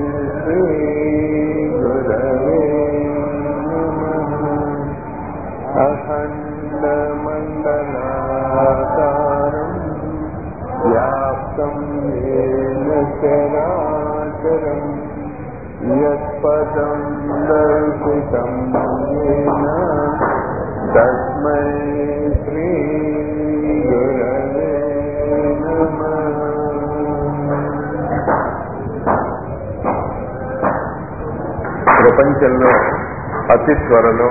श्रीगुरवे नमः अखण्डमण्डलाकारम् व्याप्तं येन चराचरम् यत्पदं दर्शितं येन तस्मै श्रीगुरवे नमः ప్రపంచంలో అతి త్వరలో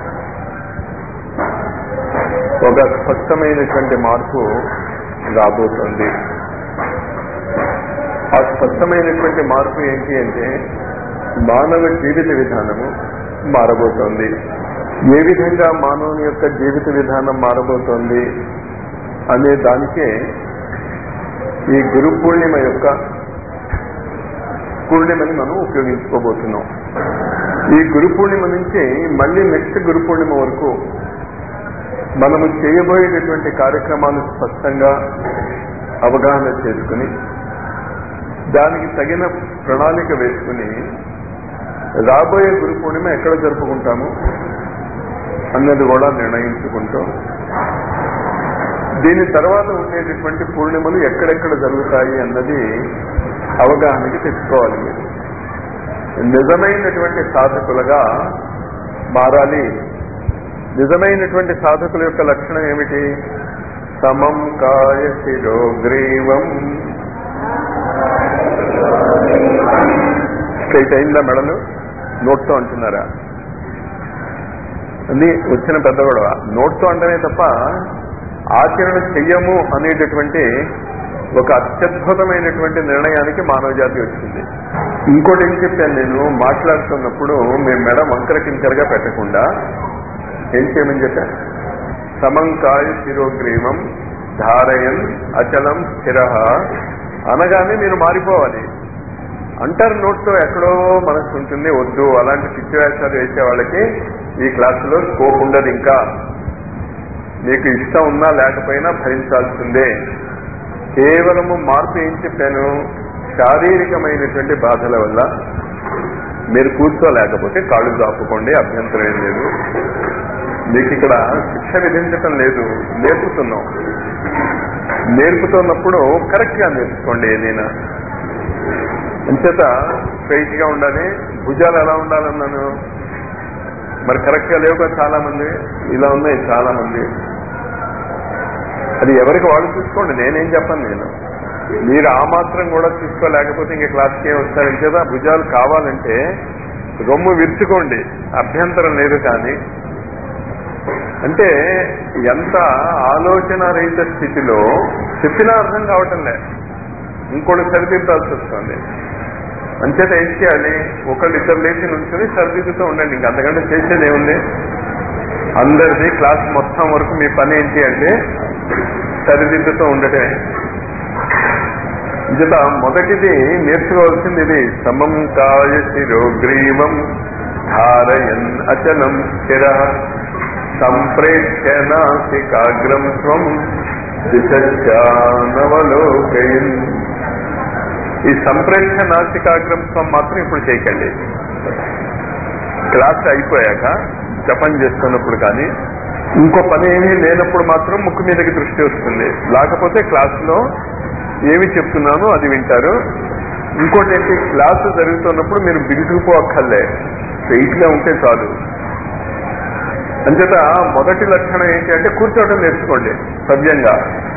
ఒక స్పష్టమైనటువంటి మార్పు రాబోతుంది ఆ స్పష్టమైనటువంటి మార్పు ఏంటి అంటే మానవ జీవిత విధానము మారబోతోంది ఏ విధంగా మానవుని యొక్క జీవిత విధానం మారబోతోంది అనే దానికే ఈ గురు పూర్ణిమ యొక్క పూర్ణిమని మనం ఉపయోగించుకోబోతున్నాం ఈ గురు పూర్ణిమ నుంచి మళ్ళీ నెక్స్ట్ గురు పూర్ణిమ వరకు మనము చేయబోయేటటువంటి కార్యక్రమాలు స్పష్టంగా అవగాహన చేసుకుని దానికి తగిన ప్రణాళిక వేసుకుని రాబోయే గురు పూర్ణిమ ఎక్కడ జరుపుకుంటాము అన్నది కూడా నిర్ణయించుకుంటూ దీని తర్వాత ఉండేటటువంటి పూర్ణిమలు ఎక్కడెక్కడ జరుగుతాయి అన్నది అవగాహనకి తెచ్చుకోవాలి మీరు నిజమైనటువంటి సాధకులుగా మారాలి నిజమైనటువంటి సాధకుల యొక్క లక్షణం ఏమిటి సమం కాయ శిరోగ్రీవం స్ట్రైట్ అయిందా మెడలు నోట్తో అంటున్నారా అది వచ్చిన పెద్ద గొడవ నోట్తో అంటేనే తప్ప ఆచరణ చెయ్యము అనేటటువంటి ఒక అత్యద్భుతమైనటువంటి నిర్ణయానికి మానవ జాతి వచ్చింది ఇంకోటి ఏం చెప్పాను నేను మాట్లాడుతున్నప్పుడు మీ మెడ వంకర కింకరగా పెట్టకుండా ఏం చేయమని చెప్పా సమంకాయ శిరోగ్రీవం ధారయన్ అచలం స్థిర అనగానే మీరు మారిపోవాలి అంటారు నోట్తో ఎక్కడో మనసు ఉంటుంది వద్దు అలాంటి పిచ్చి వేషాలు వేసే వాళ్ళకి ఈ క్లాసులో స్కోప్ ఉండదు ఇంకా మీకు ఇష్టం ఉన్నా లేకపోయినా భరించాల్సిందే కేవలము మార్పు ఏం చెప్పాను శారీరకమైనటువంటి బాధల వల్ల మీరు కూర్చోలేకపోతే కాళ్ళు దాపుకోండి అభ్యంతరం ఏం లేదు మీకు ఇక్కడ శిక్ష విధించటం లేదు నేర్పుతున్నాం నేర్పుతున్నప్పుడు కరెక్ట్ గా నేర్చుకోండి ఏదైనా అంచేత స్ట్రైట్ గా ఉండాలి భుజాలు ఎలా ఉండాలన్నాను మరి కరెక్ట్ గా లేవుగా చాలా మంది ఇలా ఉన్నాయి చాలా మంది అది ఎవరికి వాళ్ళు చూసుకోండి నేనేం చెప్పను నేను మీరు ఆ మాత్రం కూడా చూసుకోలేకపోతే ఇంకా క్లాస్కి ఏం వస్తారని చేత భుజాలు కావాలంటే రొమ్ము విరుచుకోండి అభ్యంతరం లేదు కానీ అంటే ఎంత ఆలోచన రహిత స్థితిలో చెప్పినా అర్థం కావటం లే ఇంకోటి సరిదిద్దాల్సి వస్తుంది అంచేత ఏం చేయాలి ఒకళ్ళు ఇద్దరు లేచి నుంచుని సరిదిద్దుతూ ఉండండి ఇంక అంతకంటే చేసేది ఏముంది అందరిది క్లాస్ మొత్తం వరకు మీ పని ఏంటి అంటే సరిదిద్దుతూ ఉండటమే ఇంచేత మొదటిది నేర్చుకోవాల్సింది ఇది సమం కాయ శిరోగ్రీవం ధారయన్ అచలం స్థిర సంప్రేక్ష నాసికాగ్రం స్వం దిశానవలోకయన్ ఈ సంప్రేక్ష నాసికాగ్రం స్వం మాత్రం ఇప్పుడు చేయకండి క్లాస్ అయిపోయాక జపం చేస్తున్నప్పుడు కానీ ఇంకో పని ఏమీ లేనప్పుడు మాత్రం ముక్కు మీదకి దృష్టి వస్తుంది లేకపోతే క్లాసులో ఏమి చెప్తున్నానో అది వింటారు ఇంకోటి ఏంటి క్లాసు జరుగుతున్నప్పుడు మీరు బిగుసుకుపోక్కర్లే స్ట్రైట్ గా ఉంటే చాలు అంచేత మొదటి లక్షణం ఏంటి అంటే కూర్చోవడం నేర్చుకోండి సవ్యంగా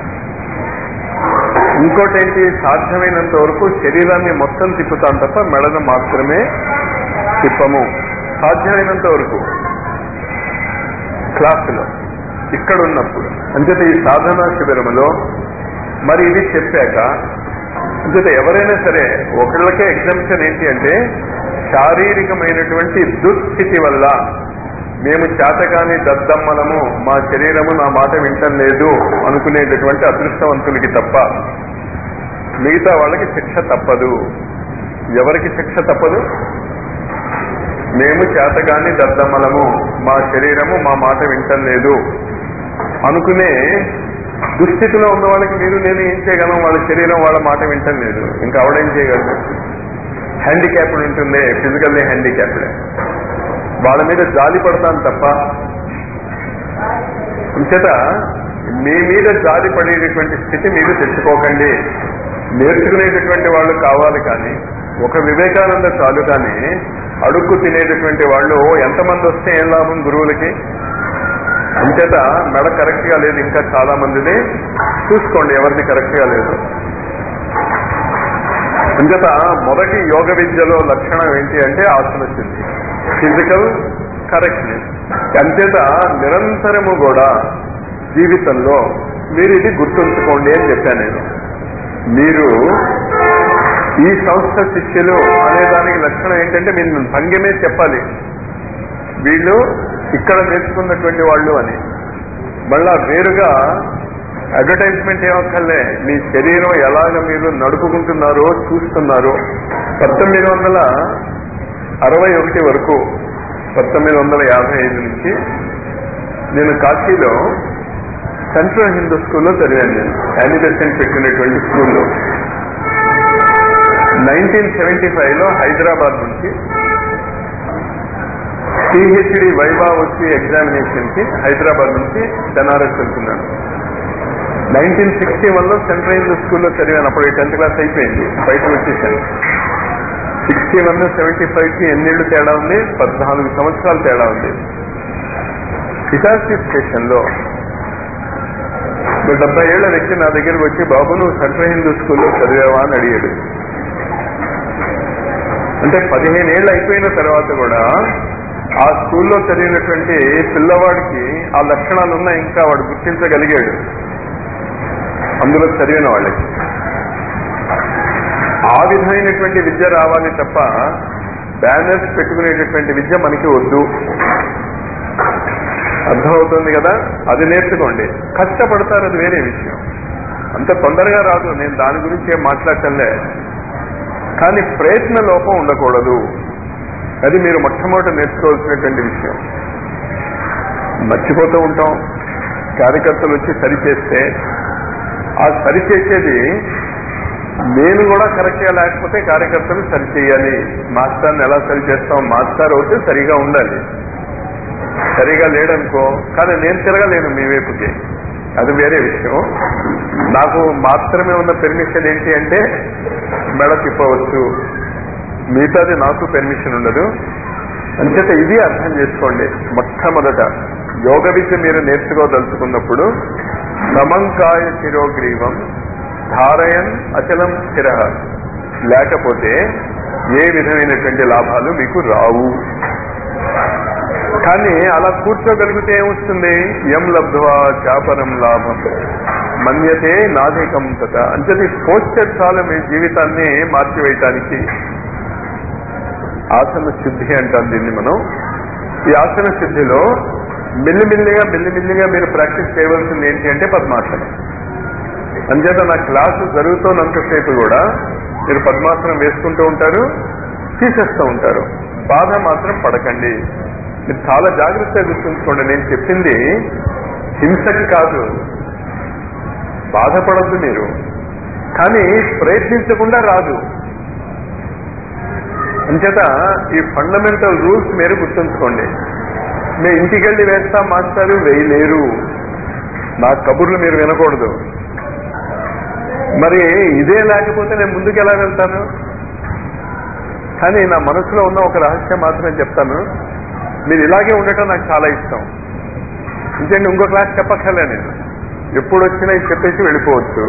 ఇంకోటి ఏంటి సాధ్యమైనంత వరకు శరీరాన్ని మొత్తం తిప్పుతాం తప్ప మెడను మాత్రమే తిప్పము సాధ్యమైనంత వరకు క్లాసులో ఇక్కడ ఉన్నప్పుడు అంచేత ఈ సాధనా శిబిరములో మరి ఇది చెప్పాక అంచేత ఎవరైనా సరే ఒకళ్ళకే ఎగ్జామ్షన్ ఏంటి అంటే శారీరకమైనటువంటి దుస్థితి వల్ల మేము చేతగాని దద్దమ్మలము మా శరీరము నా మాట వింటం లేదు అనుకునేటటువంటి అదృష్టవంతులకి తప్ప మిగతా వాళ్ళకి శిక్ష తప్పదు ఎవరికి శిక్ష తప్పదు మేము చేతగాని దద్దమ్మలము మా శరీరము మా మాట వింటం లేదు అనుకునే దుస్థితిలో ఉన్న వాళ్ళకి మీరు నేను ఏం చేయగలం వాళ్ళ శరీరం వాళ్ళ మాట వింటం లేదు ఇంకా ఆవిడేం చేయగలరు హ్యాండిక్యాప్డ్ ఉంటుంది ఫిజికల్లీ హ్యాండిక్యాప్డ్ వాళ్ళ మీద జాలి పడతాను తప్ప అంచేత మీ మీద జాలి పడేటటువంటి స్థితి మీరు తెచ్చుకోకండి నేర్చుకునేటటువంటి వాళ్ళు కావాలి కానీ ఒక వివేకానంద చాలు కానీ అడుక్కు తినేటటువంటి వాళ్ళు ఎంతమంది వస్తే ఏం లాభం గురువులకి అంచేత మెడ కరెక్ట్ గా లేదు ఇంకా చాలా మందిది చూసుకోండి ఎవరిది కరెక్ట్ గా లేదు అంచేత మొదటి యోగ విద్యలో లక్షణం ఏంటి అంటే ఆసన సిద్ధి ఫిజికల్ కరెక్ట్నెస్ అంచేత నిరంతరము కూడా జీవితంలో మీరు ఇది గుర్తుంచుకోండి అని చెప్పాను నేను మీరు ఈ సంస్థ శిష్యులు అనే దానికి లక్షణం ఏంటంటే మీరు భంగిమే చెప్పాలి వీళ్ళు ఇక్కడ నేర్చుకున్నటువంటి వాళ్ళు అని మళ్ళా వేరుగా అడ్వర్టైజ్మెంట్ ఏమక్కర్లే మీ శరీరం ఎలాగ మీరు నడుపుకుంటున్నారో చూస్తున్నారో పంతొమ్మిది వందల అరవై ఒకటి వరకు పంతొమ్మిది వందల యాభై ఐదు నుంచి నేను కాశీలో సెంట్రల్ హిందూ స్కూల్లో చదివాను నేను యానిబెసెంట్ పెట్టినటువంటి స్కూల్లో నైన్టీన్ సెవెంటీ ఫైవ్లో హైదరాబాద్ నుంచి పిహెచ్డి వైభా వచ్చి ఎగ్జామినేషన్ కి హైదరాబాద్ నుంచి బెనారస్ వెళ్తున్నాను నైన్టీన్ సిక్స్టీ వన్ లో సెంట్రల్ హిందూ స్కూల్లో చదివాను అప్పుడు టెన్త్ క్లాస్ అయిపోయింది బయటకు వచ్చేసాను సిక్స్టీ వన్ సెవెంటీ ఫైవ్ కి ఎన్నేళ్లు తేడా ఉంది పద్నాలుగు సంవత్సరాలు తేడా ఉంది హిటాచి స్టేషన్ లో ఒక డెబ్బై ఏళ్ల వ్యక్తి నా దగ్గరికి వచ్చి బాబు నువ్వు సెంట్రల్ హిందూ స్కూల్లో చదివావా అని అడిగాడు అంటే పదిహేను ఏళ్ళు అయిపోయిన తర్వాత కూడా ఆ స్కూల్లో చదివినటువంటి పిల్లవాడికి ఆ లక్షణాలు ఉన్నా ఇంకా వాడు గుర్తించగలిగాడు అందులో చదివిన వాళ్ళకి ఆ విధమైనటువంటి విద్య రావాలి తప్ప బ్యానర్స్ పెట్టుకునేటటువంటి విద్య మనకి వద్దు అర్థమవుతుంది కదా అది నేర్చుకోండి కష్టపడతారు అది వేరే విషయం అంత తొందరగా రాదు నేను దాని గురించి ఏం మాట్లాడటంలే కానీ ప్రయత్న లోపం ఉండకూడదు అది మీరు మొట్టమొదటి నేర్చుకోవాల్సినటువంటి విషయం మర్చిపోతూ ఉంటాం కార్యకర్తలు వచ్చి సరిచేస్తే ఆ సరిచేసేది నేను కూడా కరెక్ట్గా లేకపోతే కార్యకర్తలు సరిచేయాలి మాస్టర్ని ఎలా సరి చేస్తాం మాస్టర్ అయితే సరిగా ఉండాలి సరిగా లేడనుకో కానీ నేను తిరగలేను మీ వైపుకి అది వేరే విషయం నాకు మాత్రమే ఉన్న పెర్మిషన్ ఏంటి అంటే మెడ తిప్పవచ్చు మిగతాది నాకు పెర్మిషన్ ఉండదు అంచేత ఇది అర్థం చేసుకోండి మొట్టమొదట యోగ విద్య మీరు నేర్చుకోదలుచుకున్నప్పుడు సమంకాయ శిరోగ్రీవం ధారయన్ అచలం స్థిర లేకపోతే ఏ విధమైనటువంటి లాభాలు మీకు రావు కానీ అలా కూర్చోగలిగితే ఏమొస్తుంది ఎం లబ్ధ్వా చాపరం లాభం మన్యతే నాధికం తత అంచేది పోస్టర్ చాలు మీ జీవితాన్ని మార్చివేయటానికి ఆసన శుద్ధి అంటాం దీన్ని మనం ఈ ఆసన శుద్ధిలో మెల్లిమెల్లిగా మెల్లిమెల్లిగా మీరు ప్రాక్టీస్ చేయవలసింది ఏంటి అంటే పద్మాసనం అంచేత నా క్లాసు జరుగుతున్నంతసేపు కూడా మీరు పద్మాసనం వేసుకుంటూ ఉంటారు తీసేస్తూ ఉంటారు బాధ మాత్రం పడకండి మీరు చాలా జాగ్రత్తగా గుర్తుంచుకోండి నేను చెప్పింది హింసకి కాదు బాధపడద్దు మీరు కానీ ప్రయత్నించకుండా రాదు అంచేత ఈ ఫండమెంటల్ రూల్స్ మీరు గుర్తుంచుకోండి మేము ఇంటికెళ్ళి వేస్తాం మాస్టారు వేయలేరు నా కబుర్లు మీరు వినకూడదు మరి ఇదే లేకపోతే నేను ముందుకు ఎలా వెళ్తాను కానీ నా మనసులో ఉన్న ఒక రహస్యం మాత్రమే చెప్తాను మీరు ఇలాగే ఉండటం నాకు చాలా ఇష్టం ఇంకేంటి ఇంకో క్లాస్ చెప్పక్కర్లే నేను ఎప్పుడు వచ్చినా ఇది చెప్పేసి వెళ్ళిపోవచ్చు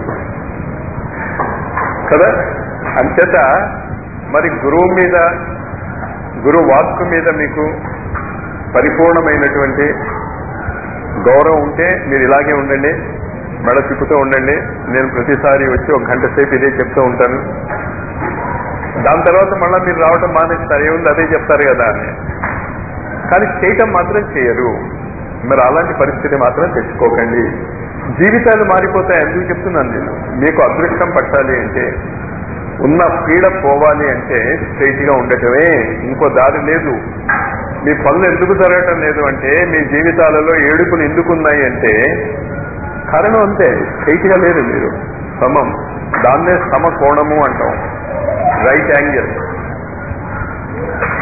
కదా అంచేత మరి గురువు మీద గురు వాక్కు మీద మీకు పరిపూర్ణమైనటువంటి గౌరవం ఉంటే మీరు ఇలాగే ఉండండి మెడ తిప్పుతూ ఉండండి నేను ప్రతిసారి వచ్చి ఒక గంట సేపు ఇదే చెప్తూ ఉంటాను దాని తర్వాత మళ్ళీ మీరు రావటం మానేస్తారు ఏముంది అదే చెప్తారు కదా అని కానీ చేయటం మాత్రం చేయరు మరి అలాంటి పరిస్థితి మాత్రం తెచ్చుకోకండి జీవితాలు మారిపోతాయి ఎందుకు చెప్తున్నాను నేను మీకు అదృష్టం పట్టాలి అంటే ఉన్న పీడ పోవాలి అంటే స్ట్రైట్ గా ఉండటమే ఇంకో దారి లేదు మీ పనులు ఎందుకు జరగటం లేదు అంటే మీ జీవితాలలో ఏడుపులు ఎందుకున్నాయి అంటే కారణం అంతే స్ట్రైట్ గా లేదు మీరు సమం దాన్నే సమకోణము అంటాం రైట్ యాంగిల్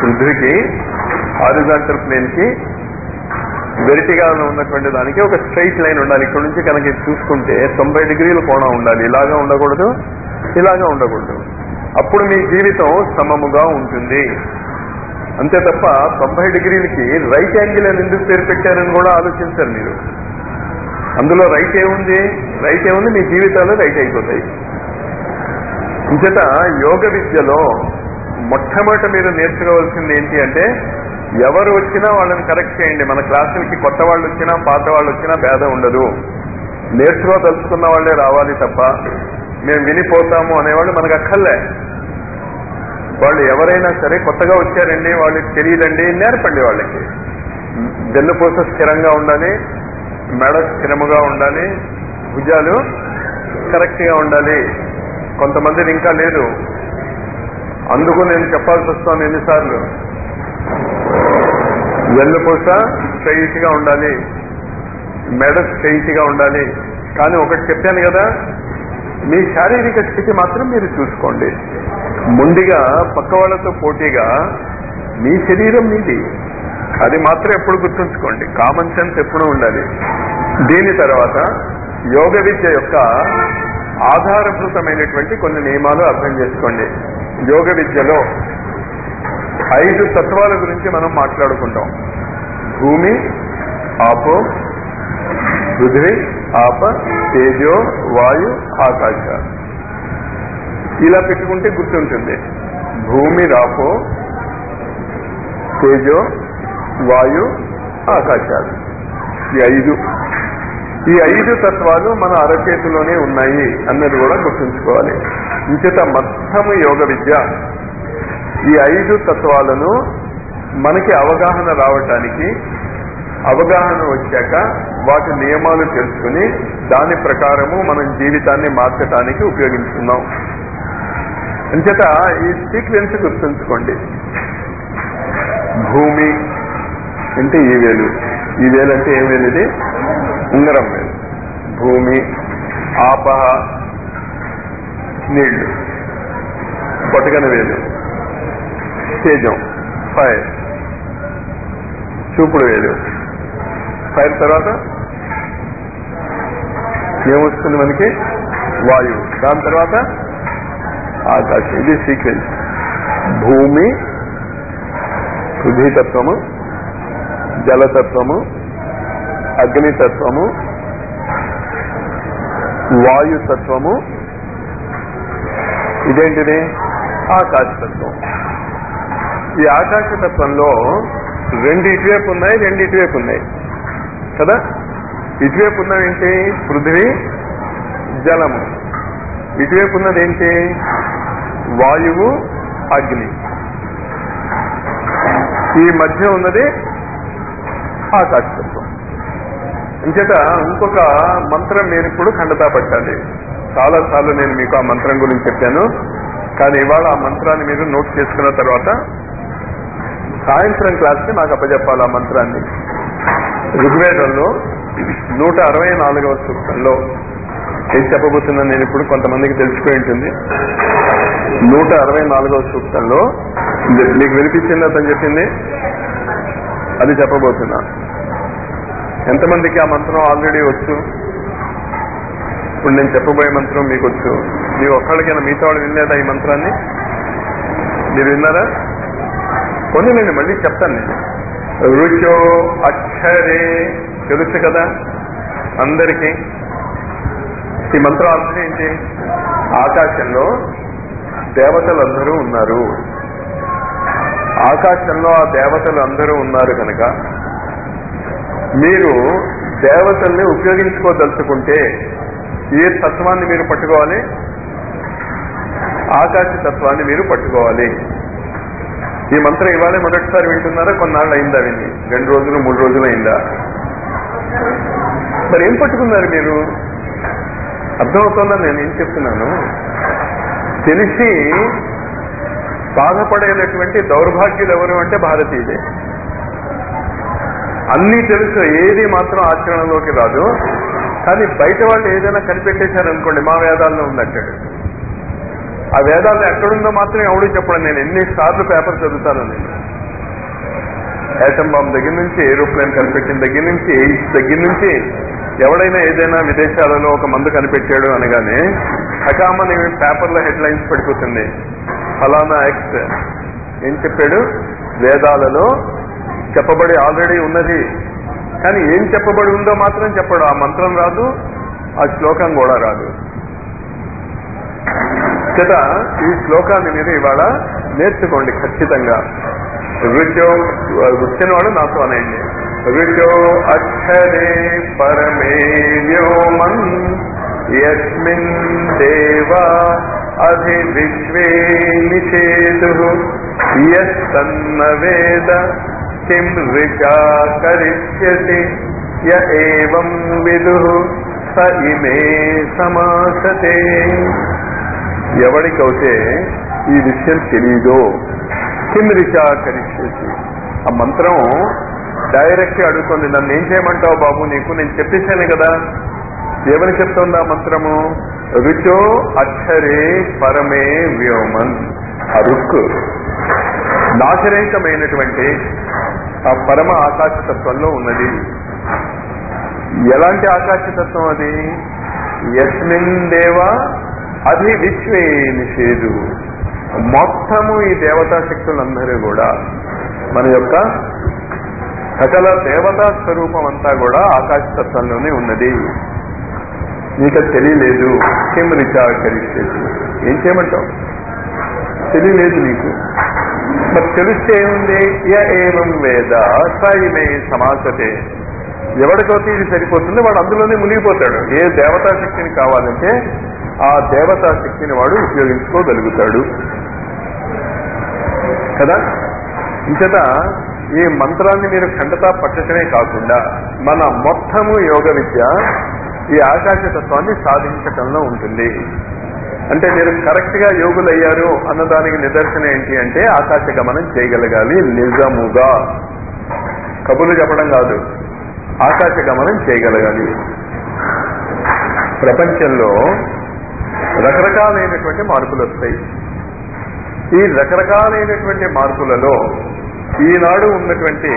పృథ్వీకి హారిజాంటల్ ప్లేన్ కి వెరిటిగా ఉన్నటువంటి దానికి ఒక స్ట్రైట్ లైన్ ఉండాలి ఇక్కడ నుంచి కనుక చూసుకుంటే తొంభై డిగ్రీల కోణం ఉండాలి ఇలాగా ఉండకూడదు ఇలాగా ఉండకూడదు అప్పుడు మీ జీవితం సమముగా ఉంటుంది అంతే తప్ప తొంభై డిగ్రీలకి రైట్ యాంగిల్ అని ఎందుకు పేరు పెట్టారని కూడా ఆలోచించారు మీరు అందులో రైట్ ఏముంది రైట్ ఏముంది మీ జీవితాలు రైట్ అయిపోతాయి ఇంచేత యోగ విద్యలో మొట్టమొదట మీరు నేర్చుకోవాల్సింది ఏంటి అంటే ఎవరు వచ్చినా వాళ్ళని కరెక్ట్ చేయండి మన క్లాసులకి కొత్త వాళ్ళు వచ్చినా పాత వాళ్ళు వచ్చినా భేదం ఉండదు నేర్చుకోదలుచుకున్న వాళ్ళే రావాలి తప్ప మేము వినిపోతాము అనేవాళ్ళు మనకు అక్కర్లే వాళ్ళు ఎవరైనా సరే కొత్తగా వచ్చారండి వాళ్ళకి తెలియదండి నేర్పండి వాళ్ళకి వెన్నుపూస స్థిరంగా ఉండాలి మెడ స్థిరముగా ఉండాలి భుజాలు కరెక్ట్ గా ఉండాలి కొంతమందిది ఇంకా లేదు అందుకు నేను చెప్పాల్సి వస్తాను ఎన్నిసార్లు వెన్నుపూస స్ట్రైట్ గా ఉండాలి మెడ స్ట్రైట్ గా ఉండాలి కానీ ఒకటి చెప్పాను కదా మీ శారీరక స్థితి మాత్రం మీరు చూసుకోండి ముందుగా పక్క వాళ్ళతో పోటీగా మీ శరీరం మీది అది మాత్రం ఎప్పుడు గుర్తుంచుకోండి కామన్ సెన్స్ ఎప్పుడూ ఉండాలి దీని తర్వాత యోగ విద్య యొక్క ఆధారభూతమైనటువంటి కొన్ని నియమాలు అర్థం చేసుకోండి యోగ విద్యలో ఐదు తత్వాల గురించి మనం మాట్లాడుకుంటాం భూమి ఆపో పృథ్వీ ఆప తేజో వాయు ఆకాశ ఇలా పెట్టుకుంటే గుర్తుంటుంది భూమి రాపో తేజో వాయు ఆకాశాలు ఈ ఐదు ఈ ఐదు తత్వాలు మన అరచేతిలోనే ఉన్నాయి అన్నది కూడా గుర్తుంచుకోవాలి ఇంచేత మొత్తము యోగ విద్య ఈ ఐదు తత్వాలను మనకి అవగాహన రావటానికి అవగాహన వచ్చాక వాటి నియమాలు తెలుసుకుని దాని ప్రకారము మనం జీవితాన్ని మార్చడానికి ఉపయోగించుకున్నాం అంచేత ఈ సీక్వెన్స్ గుర్తుంచుకోండి భూమి అంటే ఈ వేలు ఈ వేలు అంటే ఏ వేలు ఇది ఉంగరం వేలు భూమి ఆపహ నీళ్లు పొటకన వేలు తేజం ఫైర్ చూపుడు వేలు ఫైర్ తర్వాత ఏమొస్తుంది మనకి వాయువు దాని తర్వాత ఆకాశం ఇది సీక్వెన్స్ భూమి పృథ్వీతత్వము జలతత్వము అగ్నితత్వము వాయుతత్వము ఇదేంటిది ఆకాశతత్వం ఈ ఆకాశతత్వంలో రెండు ఇటువైపు ఉన్నాయి రెండు ఇటువైపు ఉన్నాయి కదా ఇటువైపు ఉన్నదేంటి పృథ్వీ జలము ఇటువైపు ఉన్నది ఏంటి వాయువు అగ్ని ఈ మధ్య ఉన్నది ఆకాశతత్వం ఇంచేత ఇంకొక మంత్రం మీరు ఇప్పుడు ఖండతా పట్టాలి చాలా సార్లు నేను మీకు ఆ మంత్రం గురించి చెప్పాను కానీ ఇవాళ ఆ మంత్రాన్ని మీరు నోట్ చేసుకున్న తర్వాత సాయంత్రం క్లాస్కి నాకు అప్పచెప్పాలి ఆ మంత్రాన్ని ఋగ్వేదంలో నూట అరవై నాలుగవ సూక్తంలో ఏం చెప్పబోతున్నాను నేను ఇప్పుడు కొంతమందికి తెలిసిపోయి ఉంటుంది నూట అరవై నాలుగవ సూక్తంలో మీకు వినిపించింది అతను చెప్పింది అది చెప్పబోతున్నా ఎంతమందికి ఆ మంత్రం ఆల్రెడీ వచ్చు ఇప్పుడు నేను చెప్పబోయే మంత్రం మీకు వచ్చు మీ ఒక్కళ్ళకైనా మిగతా వాళ్ళు వినలేదా ఈ మంత్రాన్ని మీరు విన్నారా కొన్ని నేను మళ్ళీ చెప్తాను నేను రుచో అక్షరే తెలుసు కదా అందరికీ ఈ మంత్రం అర్థం ఏంటి ఆకాశంలో దేవతలందరూ ఉన్నారు ఆకాశంలో ఆ దేవతలు అందరూ ఉన్నారు కనుక మీరు దేవతల్ని ఉపయోగించుకోదలుచుకుంటే ఏ తత్వాన్ని మీరు పట్టుకోవాలి ఆకాశ తత్వాన్ని మీరు పట్టుకోవాలి ఈ మంత్రం ఇవాళ మొదటిసారి వింటున్నారా కొన్నాళ్ళు అయిందా విని రెండు రోజులు మూడు రోజులు అయిందా మరి ఏం పట్టుకున్నారు మీరు అర్థమవుతుందా నేను ఏం చెప్తున్నాను తెలిసి బాధపడేటటువంటి దౌర్భాగ్యులు ఎవరు అంటే భారతీయులే అన్నీ తెలుసు ఏది మాత్రం ఆచరణలోకి రాదు కానీ బయట వాళ్ళు ఏదైనా కనిపెట్టేశారనుకోండి మా వేదాల్లో ఉందంటాడు ఆ వేదాల్లో ఎక్కడుందో మాత్రం ఎవడు చెప్పడం నేను ఎన్నిసార్లు పేపర్ చదువుతాను నేను యాటమ్ బాంబ్ దగ్గర నుంచి ఏరోప్లేన్ కనిపెట్టిన దగ్గర నుంచి ఎయిడ్స్ దగ్గర నుంచి ఎవడైనా ఏదైనా విదేశాలలో ఒక మందు కనిపెట్టాడు అనగానే హకామని పేపర్లో హెడ్ లైన్స్ పడిపోతుంది ఫలానా ఎక్స్ ఏం చెప్పాడు వేదాలలో చెప్పబడి ఆల్రెడీ ఉన్నది కానీ ఏం చెప్పబడి ఉందో మాత్రం చెప్పడు ఆ మంత్రం రాదు ఆ శ్లోకం కూడా రాదు చేత ఈ శ్లోకాన్ని మీరు ఇవాళ నేర్చుకోండి ఖచ్చితంగా రుచో వచ్చిన వాడు నాతో అనేయండి రుచో అక్షరే పరమే వ్యోమన్ యస్మిన్ దేవ అధి విశ్వే నిషేదు యన్న వేద కిం రిచా కరిష్యతి య ఏవం విదు స ఇమే సమాసతే ఎవరికైతే ఈ విషయం తెలీదో కిమ్ రిచా కరిష్యతి ఆ మంత్రం డైరెక్ట్ అడుగుతుంది నన్ను ఏం చేయమంటావు బాబు నీకు నేను చెప్పేశాను కదా ఏమని చెప్తుంది ఆ మంత్రము రుచో అక్షరే పరమే వ్యోమన్ ఆ రుక్కు నాశరహితమైనటువంటి ఆ పరమ ఆకాశతత్వంలో ఉన్నది ఎలాంటి ఆకాశతత్వం అది యస్మిన్ దేవ అది విశ్వే నిషేధు మొత్తము ఈ దేవతా శక్తులందరూ కూడా మన యొక్క సకల దేవతా స్వరూపం అంతా కూడా ఆకాశతత్వంలోనే ఉన్నది నీకు అది తెలియలేదు కిం రిచాకరిస్తేది ఏం చేయమంటావు తెలియలేదు నీకు మరి తెలిస్తే ఏముంది య ఏవం వేద సాయిమే సమాసతే ఎవరికైతే ఇది సరిపోతుందో వాడు అందులోనే మునిగిపోతాడు ఏ దేవతా శక్తిని కావాలంటే ఆ దేవతా శక్తిని వాడు ఉపయోగించుకోగలుగుతాడు కదా ఇంచేత ఈ మంత్రాన్ని మీరు ఖండతా పట్టడమే కాకుండా మన మొత్తము యోగ విద్య ఈ ఆకాశతత్వాన్ని సాధించటంలో ఉంటుంది అంటే మీరు కరెక్ట్ గా యోగులు అయ్యారు అన్నదానికి నిదర్శనం ఏంటి అంటే ఆకాశ గమనం చేయగలగాలి నిజముగా కబుర్లు చెప్పడం కాదు ఆకాశ గమనం చేయగలగాలి ప్రపంచంలో రకరకాలైనటువంటి మార్పులు వస్తాయి ఈ రకరకాలైనటువంటి మార్పులలో ఈనాడు ఉన్నటువంటి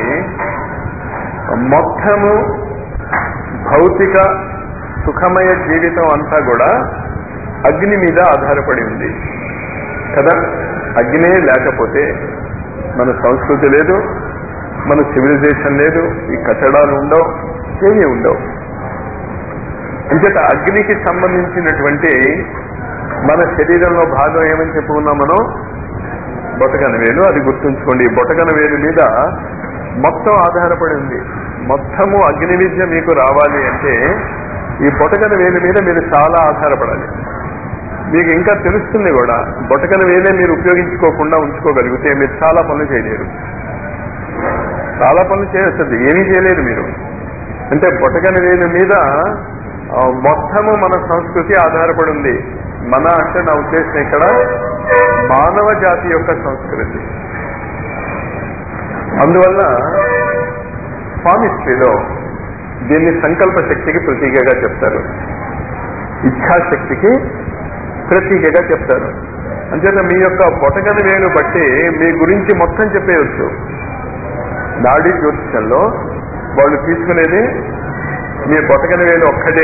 మొత్తము భౌతిక సుఖమయ జీవితం అంతా కూడా అగ్ని మీద ఆధారపడి ఉంది కదా అగ్నే లేకపోతే మన సంస్కృతి లేదు మన సివిలైజేషన్ లేదు ఈ కట్టడాలు ఉండవు ఏమీ ఉండవు అంచేత అగ్నికి సంబంధించినటువంటి మన శరీరంలో భాగం ఏమని చెప్పుకున్నాం మనం బొటకన వేలు అది గుర్తుంచుకోండి ఈ బొటకన వేలు మీద మొత్తం ఆధారపడి ఉంది మొత్తము అగ్ని విద్య మీకు రావాలి అంటే ఈ బొటకన వేలు మీద మీరు చాలా ఆధారపడాలి మీకు ఇంకా తెలుస్తుంది కూడా బొటకన వేలే మీరు ఉపయోగించుకోకుండా ఉంచుకోగలిగితే మీరు చాలా పనులు చేయలేరు చాలా పనులు చేయొచ్చు ఏమీ చేయలేరు మీరు అంటే బొటకన వేలు మీద ఆ, మొత్తము మన సంస్కృతి ఆధారపడి ఉంది మన అంటే నా ఉద్దేశం ఇక్కడ మానవ జాతి యొక్క సంస్కృతి అందువల్ల స్వామిస్త్రీలో దీన్ని సంకల్ప శక్తికి ప్రతీకగా చెప్తారు ఇచ్ఛాశక్తికి ప్రతీకగా చెప్తారు అంచేత మీ యొక్క బొటకన వేలు బట్టి మీ గురించి మొత్తం చెప్పేయచ్చు నాడీ జ్యోతిషంలో వాళ్ళు తీసుకునేది మీ బొటకన వేలు ఒక్కటే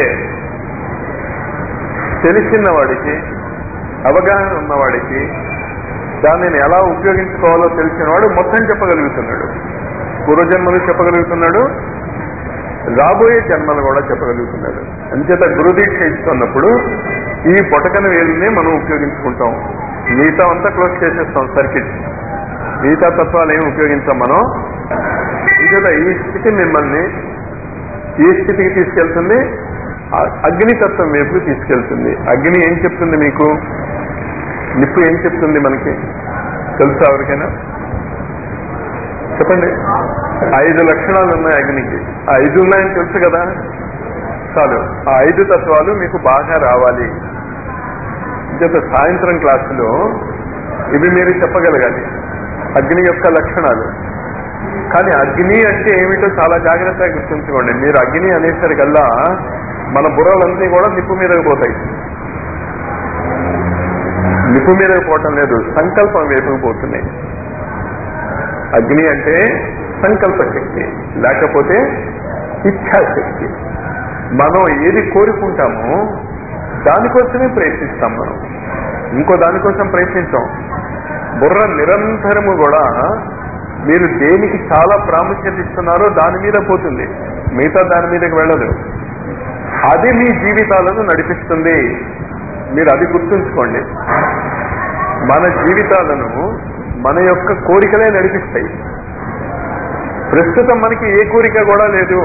తెలిసిన వాడికి అవగాహన ఉన్నవాడికి దానిని ఎలా ఉపయోగించుకోవాలో తెలిసిన వాడు మొత్తం చెప్పగలుగుతున్నాడు పూర్వజన్మలు చెప్పగలుగుతున్నాడు రాబోయే జన్మలు కూడా చెప్పగలుగుతున్నాడు అంచేత గురుదీక్ష ఇస్తున్నప్పుడు ఈ పొటకన వేలునే మనం ఉపయోగించుకుంటాం మిగతా అంతా క్లోజ్ చేసేస్తాం సర్కిట్ మిగతా తత్వాలు ఏమి ఉపయోగించాం మనం ఇంచేత ఈ స్థితి మిమ్మల్ని ఈ స్థితికి తీసుకెళ్తుంది ఆ అగ్నితత్వం వైపు తీసుకెళ్తుంది అగ్ని ఏం చెప్తుంది మీకు నిప్పు ఏం చెప్తుంది మనకి తెలుసా ఎవరికైనా చెప్పండి ఐదు లక్షణాలు ఉన్నాయి అగ్నికి ఆ ఐదు ఉన్నాయని తెలుసు కదా చాలు ఆ ఐదు తత్వాలు మీకు బాగా రావాలి ఇంకొక సాయంత్రం క్లాసులో ఇవి మీరు చెప్పగలగాలి అగ్ని యొక్క లక్షణాలు కానీ అగ్ని అంటే ఏమిటో చాలా జాగ్రత్తగా గుర్తుంచుకోండి మీరు అగ్ని అనేసరికల్లా మన బుర్రలన్నీ కూడా నిప్పు మీదకి పోతాయి నిప్పు మీదకి పోవటం లేదు సంకల్పం వైపుకు పోతున్నాయి అగ్ని అంటే సంకల్ప శక్తి లేకపోతే ఇచ్ఛాశక్తి మనం ఏది కోరుకుంటామో దానికోసమే ప్రయత్నిస్తాం మనం ఇంకో దానికోసం ప్రయత్నించాం బుర్ర నిరంతరము కూడా మీరు దేనికి చాలా ప్రాముఖ్యత ఇస్తున్నారో దాని మీద పోతుంది మిగతా దాని మీదకి వెళ్ళదు అది మీ జీవితాలను నడిపిస్తుంది మీరు అది గుర్తుంచుకోండి మన జీవితాలను మన యొక్క కోరికలే నడిపిస్తాయి ప్రస్తుతం మనకి ఏ కోరిక కూడా లేదు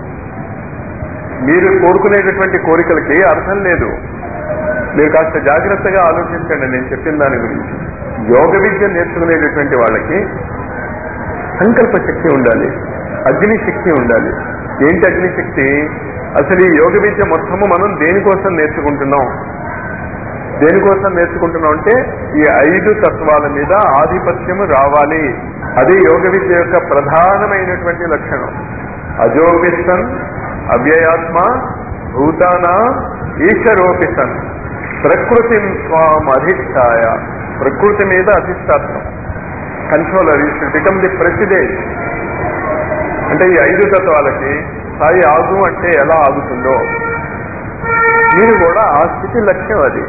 మీరు కోరుకునేటటువంటి కోరికలకి అర్థం లేదు మీరు కాస్త జాగ్రత్తగా ఆలోచించండి నేను చెప్పిన దాని గురించి యోగ విద్య నేర్చుకునేటటువంటి వాళ్ళకి సంకల్ప శక్తి ఉండాలి అగ్ని శక్తి ఉండాలి ఏంటి అగ్ని శక్తి అసలు ఈ యోగ విద్య మొత్తము మనం దేనికోసం నేర్చుకుంటున్నాం దేనికోసం నేర్చుకుంటున్నాం అంటే ఈ ఐదు తత్వాల మీద ఆధిపత్యము రావాలి అది యోగ విద్య యొక్క ప్రధానమైనటువంటి లక్షణం అజోపిసన్ అవ్యయాత్మ భూతాన ఈశ్వరోపిసన్ ప్రకృతి స్వాం అధిష్టాయ ప్రకృతి మీద అధిష్టాత్వం controller he should become the president అంటే ఈ ఐదు తత్వాలకి సాయి ఆగు అంటే ఎలా ఆగుతుందో మీరు కూడా ఆ స్థితి లక్ష్యం అది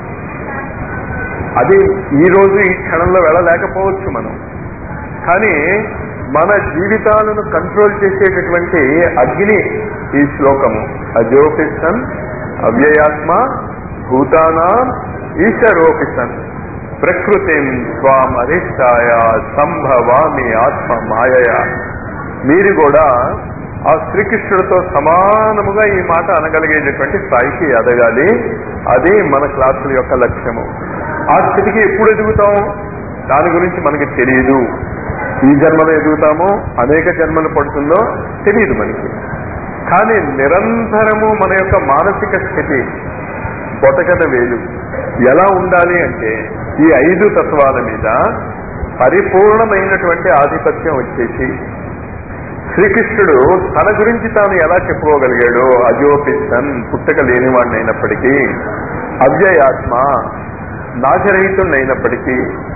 అది ఈ రోజు ఈ క్షణంలో వెళ్ళలేకపోవచ్చు మనం కానీ మన జీవితాలను కంట్రోల్ చేసేటటువంటి అగ్ని ఈ శ్లోకము అజోపిసన్ అవ్యయాత్మ భూతానా ఈశ్వరోపిసన్ ప్రకృతిం స్వాం అధిష్టాయ సంభవామి ఆత్మ మాయయ మీరు కూడా ఆ శ్రీకృష్ణుడితో సమానముగా ఈ మాట అనగలిగేటటువంటి స్థాయికి ఎదగాలి అది మన క్లాసుల యొక్క లక్ష్యము ఆ స్థితికి ఎప్పుడు ఎదుగుతాం దాని గురించి మనకి తెలియదు ఈ జన్మలో ఎదుగుతామో అనేక జన్మలు పడుతుందో తెలియదు మనకి కానీ నిరంతరము మన యొక్క మానసిక స్థితి బొటకన వేలు ఎలా ఉండాలి అంటే ఈ ఐదు తత్వాల మీద పరిపూర్ణమైనటువంటి ఆధిపత్యం వచ్చేసి శ్రీకృష్ణుడు తన గురించి తాను ఎలా చెప్పుకోగలిగాడో అజోపిస్తన్ పుట్టక లేనివాడినైనప్పటికీ అవ్యయాత్మ నాశరహితుడైనప్పటికీ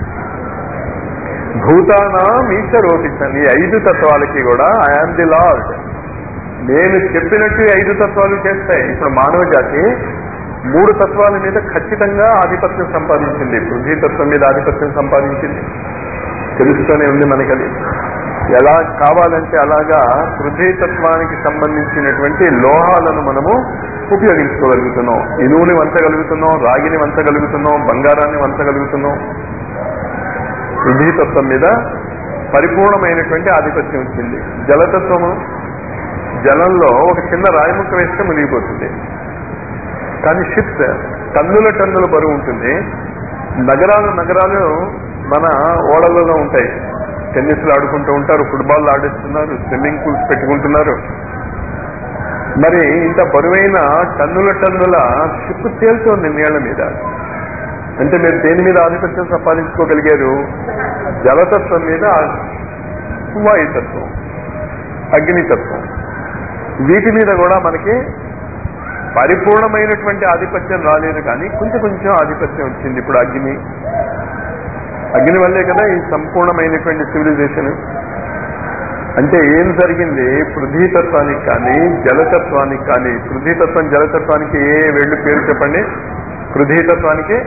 భూతానా ఈశ్వరోపిస్తన్ ఈ ఐదు తత్వాలకి కూడా ఐఆమ్ ది లార్డ్ నేను చెప్పినట్టు ఈ ఐదు తత్వాలు చేస్తాయి ఇప్పుడు మానవ జాతి మూడు తత్వాల మీద ఖచ్చితంగా ఆధిపత్యం సంపాదించింది పృథ్వీ తత్వం మీద ఆధిపత్యం సంపాదించింది తెలుస్తూనే ఉంది మనకది ఎలా కావాలంటే అలాగా పృథ్వీ తత్వానికి సంబంధించినటువంటి లోహాలను మనము ఉపయోగించుకోగలుగుతున్నాం ఇనువుని వంచగలుగుతున్నాం రాగిని వంచగలుగుతున్నాం బంగారాన్ని వంచగలుగుతున్నాం పృథ్వీ తత్వం మీద పరిపూర్ణమైనటువంటి ఆధిపత్యం వచ్చింది జలతత్వము జలంలో ఒక చిన్న రాయిముక్క వేస్తే మునిగిపోతుంది కానీ షిప్స్ టన్నుల టన్నుల బరువు ఉంటుంది నగరాలు నగరాలు మన ఓడలలో ఉంటాయి టెన్నిస్లు ఆడుకుంటూ ఉంటారు ఫుట్బాల్ ఆడిస్తున్నారు స్విమ్మింగ్ పూల్స్ పెట్టుకుంటున్నారు మరి ఇంత బరువైన టన్నుల టన్నుల షిప్ తేలుతోంది నీళ్ల మీద అంటే మీరు దేని మీద ఆధిపత్యం సంపాదించుకోగలిగారు జలతత్వం మీద వాయుతత్వం అగ్నితత్వం వీటి మీద కూడా మనకి పరిపూర్ణమైనటువంటి ఆధిపత్యం రాలేదు కానీ కొంచెం కొంచెం ఆధిపత్యం వచ్చింది ఇప్పుడు అగ్ని అగ్ని వల్లే కదా ఈ సంపూర్ణమైనటువంటి సివిలైజేషన్ అంటే ఏం జరిగింది పృథ్వీతత్వానికి కానీ జలతత్వానికి కానీ పృథ్వీతత్వం జలతత్వానికి ఏ వేళ్ళు పేరు చెప్పండి పృథ్వీతత్వానికి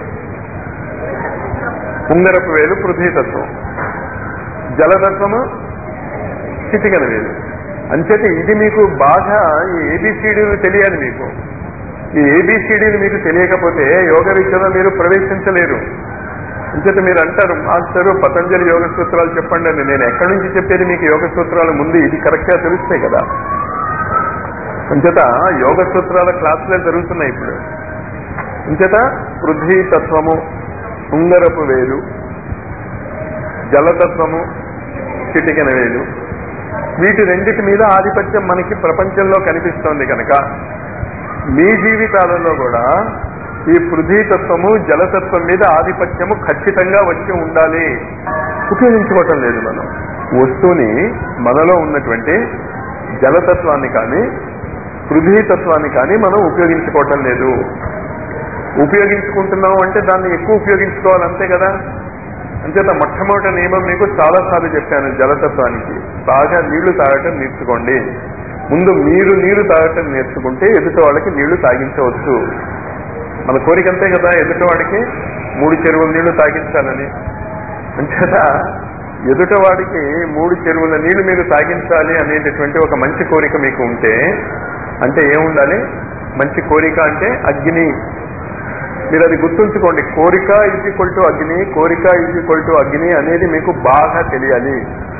ఉంగరపు వేలు పృథ్వీతత్వం జలతత్వము చిటికల వేలు అంచేత ఇది మీకు బాగా ఈ ఏబిసిడీలు తెలియాలి మీకు ఈ ఏబిసిడీలు మీకు తెలియకపోతే యోగ విద్యలో మీరు ప్రవేశించలేరు అంచేత మీరు అంటారు మాస్టరు పతంజలి యోగ సూత్రాలు చెప్పండి అని నేను ఎక్కడి నుంచి చెప్పేది మీకు యోగ సూత్రాలు ముందు ఇది కరెక్ట్గా తెలుస్తాయి కదా అంచేత యోగ సూత్రాల క్లాసులే జరుగుతున్నాయి ఇప్పుడు అంచేత పృథ్వీ తత్వము ఉంగరపు వేలు జలతత్వము చిటికెన వేలు వీటి రెండిటి మీద ఆధిపత్యం మనకి ప్రపంచంలో కనిపిస్తోంది కనుక మీ జీవితాలలో కూడా ఈ పృథ్వీతత్వము జలతత్వం మీద ఆధిపత్యము ఖచ్చితంగా వచ్చి ఉండాలి ఉపయోగించుకోవటం లేదు మనం వస్తువుని మనలో ఉన్నటువంటి జలతత్వాన్ని కానీ పృథ్వీతత్వాన్ని కానీ మనం ఉపయోగించుకోవటం లేదు ఉపయోగించుకుంటున్నాం అంటే దాన్ని ఎక్కువ ఉపయోగించుకోవాలి అంతే కదా అంచేత మొట్టమొదటి నియమం మీకు చాలాసార్లు చెప్పాను జలతత్వానికి బాగా నీళ్లు తాగటం నేర్చుకోండి ముందు మీరు నీళ్లు తాగటం నేర్చుకుంటే ఎదుటి వాళ్ళకి నీళ్లు తాగించవచ్చు మన కోరిక అంతే కదా ఎదుటి వాడికి మూడు చెరువుల నీళ్లు తాగించాలని అంచేత ఎదుట వాడికి మూడు చెరువుల నీళ్లు మీరు తాగించాలి అనేటటువంటి ఒక మంచి కోరిక మీకు ఉంటే అంటే ఏముండాలి మంచి కోరిక అంటే అగ్ని మీరు అది గుర్తుంచుకోండి కోరిక ఈజ్ ఈక్వల్ టు అగ్ని కోరిక ఈజ్ ఈక్వల్ టు అగ్ని అనేది మీకు బాగా తెలియాలి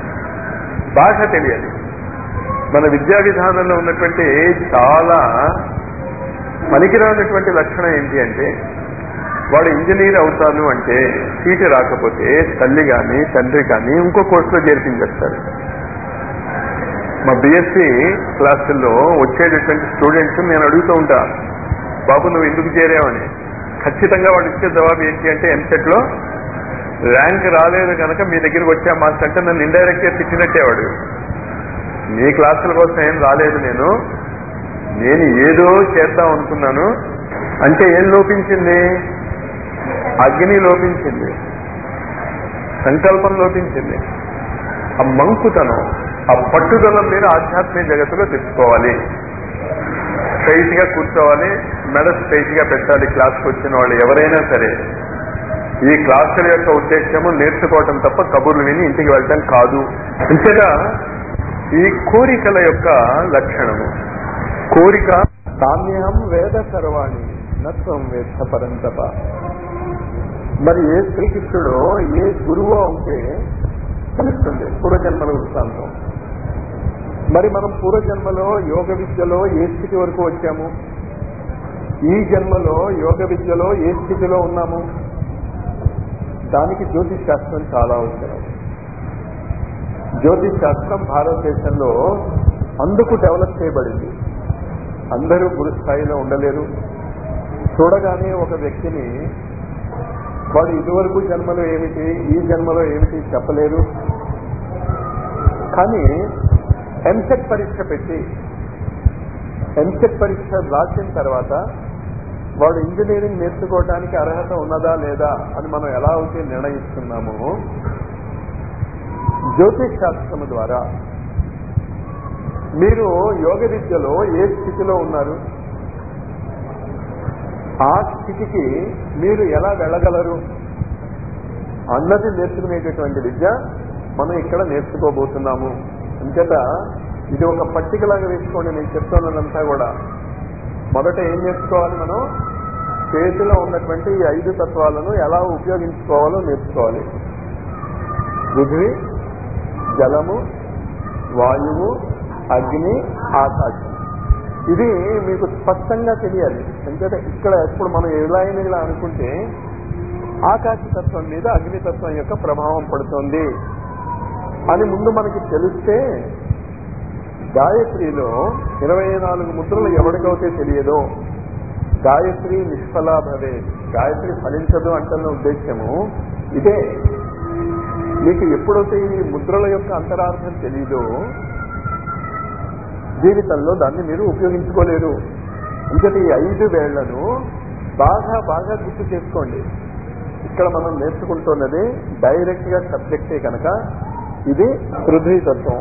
బాగా తెలియాలి మన విద్యా విధానంలో ఉన్నటువంటి చాలా పనికిరానటువంటి లక్షణం ఏంటి అంటే వాడు ఇంజనీర్ అవుతాను అంటే సీటు రాకపోతే తల్లి కానీ తండ్రి కానీ ఇంకో కోర్సులో చేర్పించేస్తారు మా బిఎస్సి క్లాసుల్లో వచ్చేటటువంటి స్టూడెంట్స్ నేను అడుగుతూ ఉంటా బాబు నువ్వు ఎందుకు చేరావని ఖచ్చితంగా వాడు ఇచ్చే జవాబు ఏంటి అంటే ఎంసెట్ లో ర్యాంక్ రాలేదు కనుక మీ దగ్గరికి వచ్చా మాస్టర్ అంటే నన్ను ఇండైరెక్ట్ గా తిట్టినట్టే వాడు మీ క్లాసుల కోసం ఏం రాలేదు నేను నేను ఏదో చేద్దాం అనుకున్నాను అంటే ఏం లోపించింది అగ్ని లోపించింది సంకల్పం లోపించింది ఆ మంకుతనం ఆ పట్టుదల మీద ఆధ్యాత్మిక జగత్తులో తెచ్చుకోవాలి స్ట్రైట్ గా కూర్చోవాలి మెడ స్ట్రైట్ గా పెట్టాలి క్లాస్కి వచ్చిన వాళ్ళు ఎవరైనా సరే ఈ క్లాసుల యొక్క ఉద్దేశము నేర్చుకోవటం తప్ప కబుర్లు విని ఇంటికి వెళ్ళటం కాదు అంతేగా ఈ కోరికల యొక్క లక్షణము కోరిక సామ్యహం వేద సర్వాణి నత్వం వేద పరంతప మరి ఏ శ్రీకృష్ణుడో ఏ గురువో ఉంటే తెలుస్తుంది పూర్వజన్మల వృత్తాంతం మరి మనం పూర్వజన్మలో యోగ విద్యలో ఏ స్థితి వరకు వచ్చాము ఈ జన్మలో యోగ విద్యలో ఏ స్థితిలో ఉన్నాము దానికి జ్యోతిష్ శాస్త్రం చాలా అవసరం జ్యోతిష్ శాస్త్రం భారతదేశంలో అందుకు డెవలప్ చేయబడింది అందరూ గురు స్థాయిలో ఉండలేరు చూడగానే ఒక వ్యక్తిని వాడు ఇదివరకు జన్మలో ఏమిటి ఈ జన్మలో ఏమిటి చెప్పలేరు కానీ ఎంసెట్ పరీక్ష పెట్టి ఎంసెట్ పరీక్ష రాసిన తర్వాత వాడు ఇంజనీరింగ్ నేర్చుకోవడానికి అర్హత ఉన్నదా లేదా అని మనం ఎలా అయితే నిర్ణయిస్తున్నామో జ్యోతిష్ శాస్త్రము ద్వారా మీరు యోగ విద్యలో ఏ స్థితిలో ఉన్నారు ఆ స్థితికి మీరు ఎలా వెళ్ళగలరు అన్నది నేర్చుకునేటటువంటి విద్య మనం ఇక్కడ నేర్చుకోబోతున్నాము అంచేత ఇది ఒక పట్టికలాగా వేసుకోండి నేను చెప్తున్నదంతా కూడా మొదట ఏం నేర్చుకోవాలి మనం చేతిలో ఉన్నటువంటి ఈ ఐదు తత్వాలను ఎలా ఉపయోగించుకోవాలో నేర్చుకోవాలి పృథ్వీ జలము వాయువు అగ్ని ఆకాశం ఇది మీకు స్పష్టంగా తెలియాలి ఎందుకంటే ఇక్కడ ఇప్పుడు మనం ఎలా అయినా ఇలా అనుకుంటే ఆకాశతత్వం మీద అగ్నితత్వం యొక్క ప్రభావం పడుతుంది అని ముందు మనకి తెలిస్తే గాయత్రిలో ఇరవై నాలుగు ముద్రలు ఎవరికైతే తెలియదో గాయత్రి నిష్ఫలా భవే గాయత్రి ఫలించదు అంటున్న ఉద్దేశము ఇదే మీకు ఎప్పుడైతే ఈ ముద్రల యొక్క అంతరార్థం తెలియదో జీవితంలో దాన్ని మీరు ఉపయోగించుకోలేరు ఇంకటి ఈ ఐదు వేళ్లను బాగా బాగా గుర్తు చేసుకోండి ఇక్కడ మనం నేర్చుకుంటున్నది డైరెక్ట్ గా సబ్జెక్టే కనుక ఇది పృథ్వీతత్వం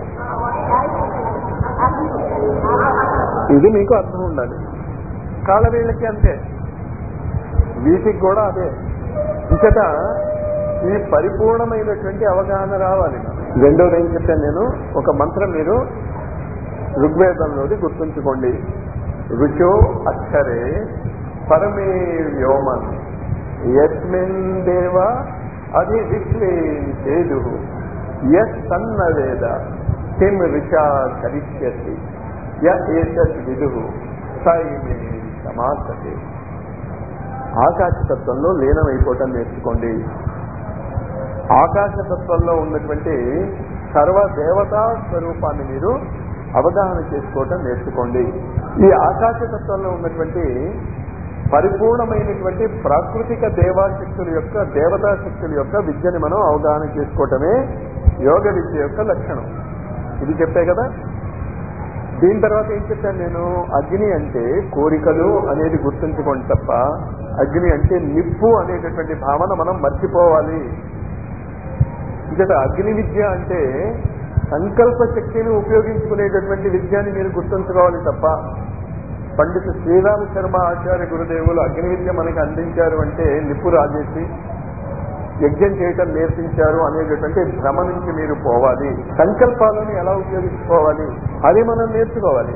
ఇది మీకు అర్థం ఉండాలి కాలవేళ్ళకి అంతే వీటికి కూడా అదే ఇంకట ఈ పరిపూర్ణమైనటువంటి అవగాహన రావాలి మనకు. రెండోది ఏం చెప్పాను నేను ఒక మంత్రం మీరు ఋగ్వేదంలోది గుర్తుంచుకోండి రుచో అక్షరే పరమే వ్యోమన్ యస్మిన్ దేవ అది విశ్వే చేదు యస్ తన్న వేద కిం రుచా కరిష్యతి ఏతద్ విదు సాయి సమాసతే ఆకాశతత్వంలో లీనమైపోవటం నేర్చుకోండి ఆకాశతత్వంలో ఉన్నటువంటి సర్వ దేవతా స్వరూపాన్ని మీరు అవగాహన చేసుకోవటం నేర్చుకోండి ఈ ఆకాశతత్వంలో ఉన్నటువంటి పరిపూర్ణమైనటువంటి ప్రాకృతిక దేవాశక్తుల యొక్క దేవతా శక్తుల యొక్క విద్యని మనం అవగాహన చేసుకోవటమే యోగ విద్య యొక్క లక్షణం ఇది చెప్పే కదా దీని తర్వాత ఏం చెప్పాను నేను అగ్ని అంటే కోరికలు అనేది గుర్తుంచుకోండి తప్ప అగ్ని అంటే నిప్పు అనేటటువంటి భావన మనం మర్చిపోవాలి ఇంకా అగ్ని విద్య అంటే సంకల్ప శక్తిని ఉపయోగించుకునేటటువంటి విద్యని మీరు గుర్తుంచుకోవాలి తప్ప పండిత శ్రీరామ శర్మ ఆచార్య గురుదేవులు అగ్ని విద్య మనకి అందించారు అంటే నిప్పు రాజేసి యజ్ఞం చేయటం నేర్పించారు అనేటటువంటి భ్రమ నుంచి మీరు పోవాలి సంకల్పాలను ఎలా ఉపయోగించుకోవాలి అది మనం నేర్చుకోవాలి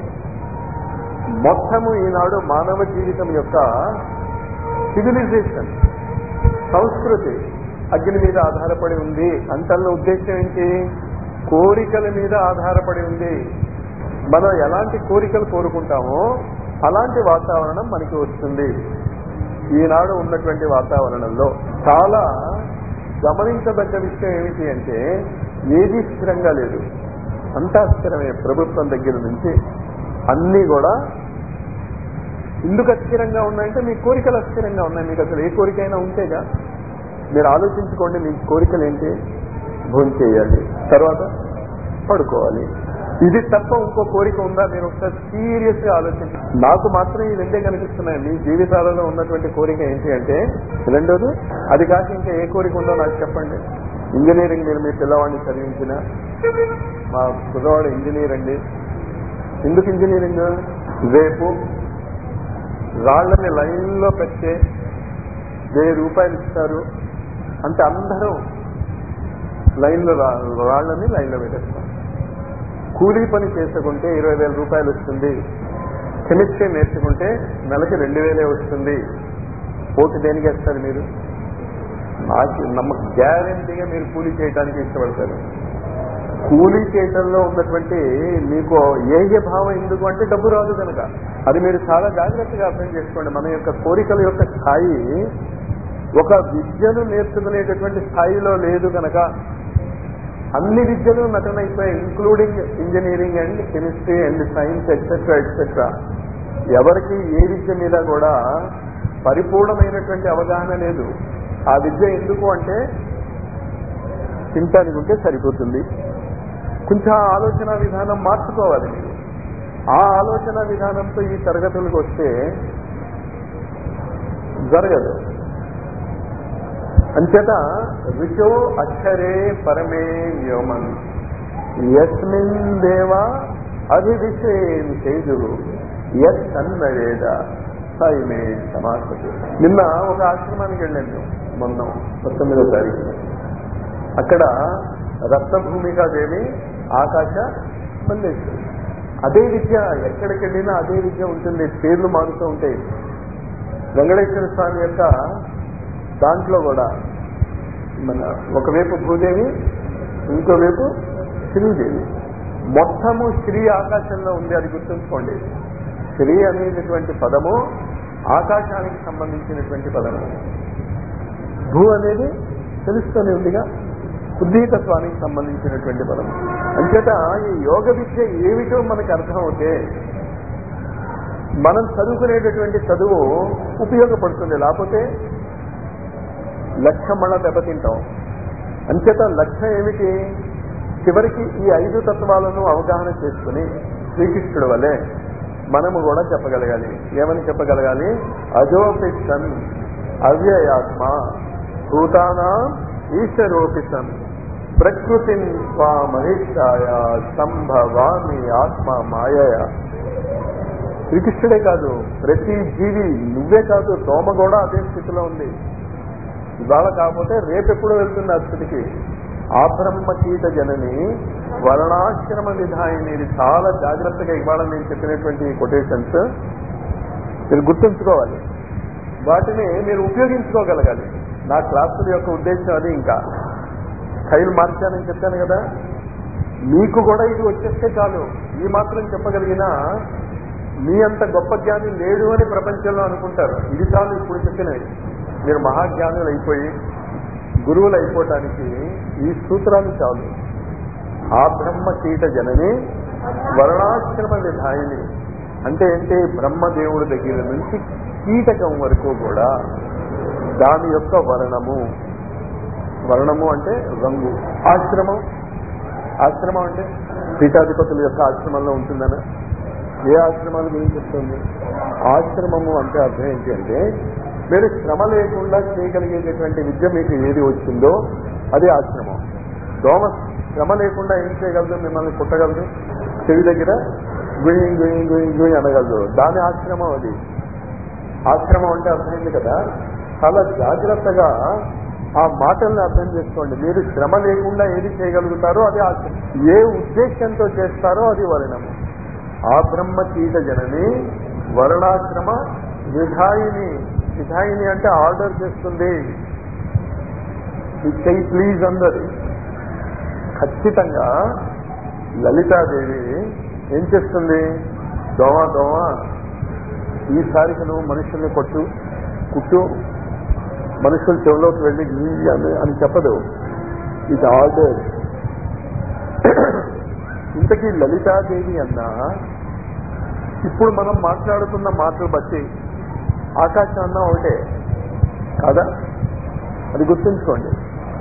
మొత్తము ఈనాడు మానవ జీవితం యొక్క సివిలైజేషన్ సంస్కృతి అగ్ని మీద ఆధారపడి ఉంది అంతన్న ఉద్దేశం ఏంటి కోరికల మీద ఆధారపడి ఉంది మనం ఎలాంటి కోరికలు కోరుకుంటామో అలాంటి వాతావరణం మనకి వస్తుంది ఈనాడు ఉన్నటువంటి వాతావరణంలో చాలా గమనించదగ్గ విషయం ఏమిటి అంటే ఏది స్థిరంగా లేదు అంతా స్థిరమే ప్రభుత్వం దగ్గర నుంచి అన్నీ కూడా ఎందుకు అస్థిరంగా ఉన్నాయంటే మీ కోరికలు అస్థిరంగా ఉన్నాయి మీకు అసలు ఏ కోరికైనా ఉంటేగా మీరు ఆలోచించుకోండి మీ కోరికలు ఏంటి భోజనం చేయాలి తర్వాత పడుకోవాలి ఇది తప్ప ఇంకో కోరిక ఉందా మీరు ఒకసారి సీరియస్ గా ఆలోచించండి నాకు మాత్రం ఈ రెండే కనిపిస్తున్నాయి మీ జీవితాలలో ఉన్నటువంటి కోరిక ఏంటి అంటే రెండోది అది కాక ఇంకా ఏ కోరిక ఉందో నాకు చెప్పండి ఇంజనీరింగ్ మీరు మీ పిల్లవాడిని చదివించిన మా పిల్లవాడు ఇంజనీర్ అండి ఎందుకు ఇంజనీరింగ్ రేపు రాళ్ళని లైన్లో పెట్టే వెయ్యి రూపాయలు ఇస్తారు అంటే అందరూ లైన్లో రా- రాళ్ళని లైన్లో పెట్టేస్తాం కూలీ పని చేసుకుంటే ఇరవై వేల రూపాయలు వస్తుంది కెమిస్ట్రీ నేర్చుకుంటే నెలకి రెండు వేలే వస్తుంది ఓటు దేనికి వేస్తారు మీరు నాకు నమ్మ గ్యారంటీగా మీరు కూలీ చేయడానికి ఇష్టపడతారు కూలీ చేయటంలో ఉన్నటువంటి మీకు ఏయ భావం ఎందుకు అంటే డబ్బు రాదు కనుక అది మీరు చాలా జాగ్రత్తగా అర్థం చేసుకోండి మన యొక్క కోరికల యొక్క స్థాయి ఒక విద్యను నేర్చుకునేటటువంటి స్థాయిలో లేదు కనుక అన్ని విద్యలు నటనైపోయాయి including engineering and chemistry and science etcetera etcetera ఎవరికి ఏ విద్య మీద కూడా పరిపూర్ణమైనటువంటి అవగాహన లేదు ఆ విద్య ఎందుకు అంటే తింటానికి ఉంటే సరిపోతుంది కొంచెం ఆ ఆలోచన విధానం మార్చుకోవాలి మీరు ఆ ఆలోచన విధానంతో ఈ తరగతులకు వస్తే జరగదు అంచేత ఋషో అక్షరే పరమే వ్యోమన్ యస్మిన్ దేవ అభివిషేం చేదు యత్ తన్మవేద సైమే సమాసతి నిన్న ఒక ఆశ్రమానికి వెళ్ళాను మొన్న పంతొమ్మిదో తారీఖు అక్కడ రత్నభూమికాదేవి ఆకాశ మల్లేశ్వరి అదే విద్య ఎక్కడికి వెళ్ళినా అదే విద్య ఉంటుంది పేర్లు మారుతూ ఉంటాయి వెంకటేశ్వర స్వామి యొక్క దాంట్లో కూడా మన ఒకవైపు భూదేవి ఇంకోవైపు శ్రీదేవి మొత్తము శ్రీ ఆకాశంలో ఉంది అది గుర్తుంచుకోండి శ్రీ అనేటటువంటి పదము ఆకాశానికి సంబంధించినటువంటి పదము భూ అనేది తెలుస్తూనే ఉందిగా ఉద్దీతత్వానికి సంబంధించినటువంటి పదం అంచేత ఈ యోగ విద్య ఏమిటో మనకు అర్థం అవుతే మనం చదువుకునేటటువంటి చదువు ఉపయోగపడుతుంది లేకపోతే లక్ష్యం మళ్ళా దెబ్బతింటాం అంచేత లక్ష్యం ఏమిటి చివరికి ఈ ఐదు తత్వాలను అవగాహన చేసుకుని శ్రీకృష్ణుడు వలె మనము కూడా చెప్పగలగాలి ఏమని చెప్పగలగాలి అజోపిషన్ అవ్యయాత్మ భూతానా ఈశ్వరోపిషన్ ప్రకృతి స్వామహిష్టాయ సంభవామి ఆత్మ మాయయ శ్రీకృష్ణుడే కాదు ప్రతి జీవి నువ్వే కాదు దోమ కూడా అదే స్థితిలో ఉంది ఇవాళ కాకపోతే రేపెప్పుడు వెళ్తుంది ఆ స్థితికి ఆ బ్రహ్మ కీట జనని వర్ణాశ్రమ విధాయిని ఇది చాలా జాగ్రత్తగా ఇవాళ నేను చెప్పినటువంటి కొటేషన్స్ మీరు గుర్తుంచుకోవాలి వాటిని మీరు ఉపయోగించుకోగలగాలి నా క్లాసుల యొక్క ఉద్దేశం అది ఇంకా స్టైల్ మార్చానని చెప్పాను కదా మీకు కూడా ఇది వచ్చేస్తే చాలు ఈ మాత్రం చెప్పగలిగినా మీ అంత గొప్ప జ్ఞాని లేడు అని ప్రపంచంలో అనుకుంటారు ఇది చాలు ఇప్పుడు చెప్పినవి మీరు మహాజ్ఞానులు అయిపోయి గురువులు అయిపోవటానికి ఈ సూత్రాలు చాలు ఆ బ్రహ్మ కీట జనని వర్ణాశ్రమ విధాయిని అంటే ఏంటి బ్రహ్మదేవుడి దగ్గర నుంచి కీటకం వరకు కూడా దాని యొక్క వర్ణము వర్ణము అంటే రంగు ఆశ్రమం ఆశ్రమం అంటే పీఠాధిపతుల యొక్క ఆశ్రమంలో ఉంటుందన ఏ ఆశ్రమాల గురించి చెప్తుంది ఆశ్రమము అంటే అర్థం ఏంటి అంటే మీరు శ్రమ లేకుండా చేయగలిగేటటువంటి విద్య మీకు ఏది వచ్చిందో అది ఆశ్రమం దోమ శ్రమ లేకుండా ఏం చేయగలదు మిమ్మల్ని కుట్టగలదు చెవి దగ్గర గుయి గుయి గుయి గుయి అనగలదు దాని ఆశ్రమం అది ఆశ్రమం అంటే అర్థమైంది కదా చాలా జాగ్రత్తగా ఆ మాటల్ని అర్థం చేసుకోండి మీరు శ్రమ లేకుండా ఏది చేయగలుగుతారో అది ఆశ్రమం ఏ ఉద్దేశంతో చేస్తారో అది వర్ణము ఆ బ్రహ్మ కీట జనని వర్ణాశ్రమ విధాయిని విధాయిని అంటే ఆర్డర్ చేస్తుంది చెయ్యి ప్లీజ్ అందరు ఖచ్చితంగా లలితాదేవి ఏం చేస్తుంది దోమ దోమ ఈసారికి నువ్వు మనుషుల్ని కొట్టు కుట్టు మనుషుల చెవులోకి వెళ్ళి "ఈ" అని అని చెప్పదు ఇది ఆర్డర్ ఇంతకీ లలితాదేవి అన్నా ఇప్పుడు మనం మాట్లాడుతున్న మాటలు బట్టి ఆకాశం అన్నా ఒకటే కాదా అది గుర్తుంచుకోండి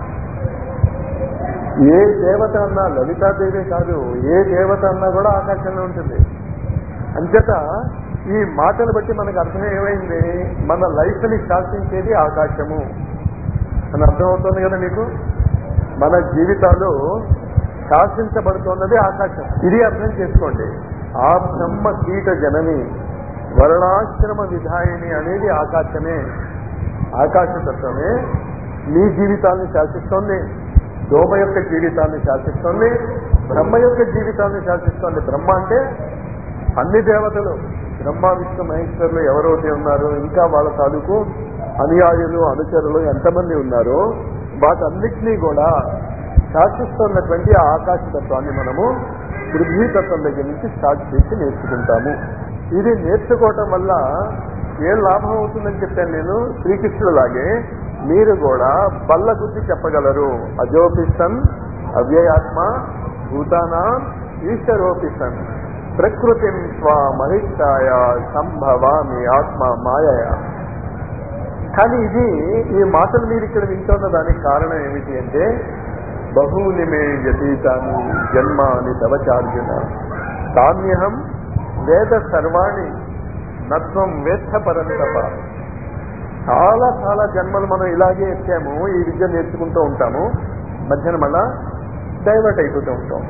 ఏ దేవత అన్నా లలితాదేవి కాదు ఏ దేవత అన్నా కూడా ఆకాశంలో ఉంటుంది అంచేత ఈ మాటలు బట్టి మనకు అర్థం ఏమైంది మన లైఫ్ ని శాసించేది ఆకాశము అని అర్థమవుతుంది కదా మీకు మన జీవితాలు శాసించబడుతున్నది ఆకాశం ఇది అర్థం చేసుకోండి ఆ బ్రహ్మ కీట జనని వర్ణాశ్రమ విధాయిని అనేది ఆకాశమే ఆకాశతత్వమే మీ జీవితాన్ని శాసిస్తోంది దోమ యొక్క జీవితాన్ని శాసిస్తోంది బ్రహ్మ యొక్క జీవితాన్ని శాసిస్తోంది బ్రహ్మ అంటే అన్ని దేవతలు బ్రహ్మ విష్ణు మహేశ్వరులు ఎవరైతే ఉన్నారో ఇంకా వాళ్ళ తాలూకు అనుయాయులు అనుచరులు ఎంతమంది ఉన్నారో వాటన్నిటినీ కూడా శాసిస్తున్నటువంటి ఆ ఆకాశతత్వాన్ని మనము పృథ్వీతత్వం దగ్గర నుంచి స్టార్ట్ చేసి నేర్చుకుంటాము ఇది నేర్చుకోవటం వల్ల ఏం లాభం అవుతుందని చెప్పాను నేను శ్రీకృష్ణుడు లాగే మీరు కూడా బల్ల గురించి చెప్పగలరు అజోపిసన్ అవ్యయాత్మ భూతానా ఈశ్వరోపిసన్ ప్రకృతిం స్వమహిష్టాయ సంభవామి ఆత్మ మాయయ కానీ ఇది ఈ మాటలు మీరు ఇక్కడ వింటున్న దానికి కారణం ఏమిటి అంటే బహూని మే వ్యతీతాన్ని జన్మాని తవచార్జున తామ్యహం వేద సర్వాణి నత్వం వేత్త పరంతప చాలా చాలా జన్మలు మనం ఇలాగే ఎత్తాము ఈ విద్య నేర్చుకుంటూ ఉంటాము మధ్యన మళ్ళా డైవర్ట్ అయిపోతూ ఉంటాం